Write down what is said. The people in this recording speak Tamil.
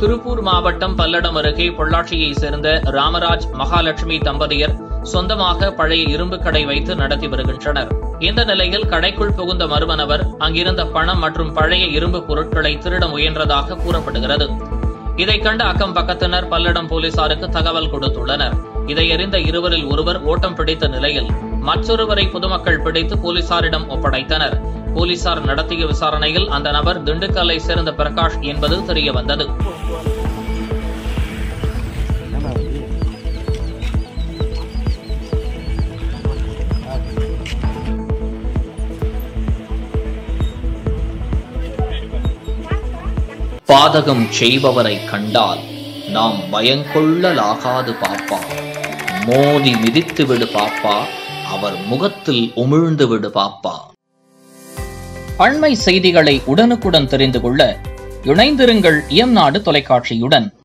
திருப்பூர் மாவட்டம் பல்லடம் அருகே பொள்ளாச்சியைச் சேர்ந்த ராமராஜ் மகாலட்சுமி தம்பதியர் சொந்தமாக பழைய இரும்பு கடை வைத்து நடத்தி வருகின்றனர் இந்த நிலையில் கடைக்குள் புகுந்த மர்ம நபர் அங்கிருந்த பணம் மற்றும் பழைய இரும்பு பொருட்களை திருட முயன்றதாக கூறப்படுகிறது இதைக் கண்ட அக்கம் பக்கத்தினர் பல்லடம் போலீசாருக்கு தகவல் கொடுத்துள்ளனர் இதை அறிந்த இருவரில் ஒருவர் ஓட்டம் பிடித்த நிலையில் மற்றொருவரை பொதுமக்கள் பிடித்து போலீசாரிடம் ஒப்படைத்தனர் போலீசார் நடத்திய விசாரணையில் அந்த நபர் திண்டுக்கல்லை சேர்ந்த பிரகாஷ் என்பது தெரியவந்தது பாதகம் செய்பவரை கண்டால் நாம் பயங்கொள்ளலாகாது பாப்பா மோதி மிதித்து விடு பாப்பா அவர் முகத்தில் உமிழ்ந்து விடு பாப்பா அண்மை செய்திகளை உடனுக்குடன் தெரிந்து கொள்ள இணைந்திருங்கள் இயம்நாடு தொலைக்காட்சியுடன்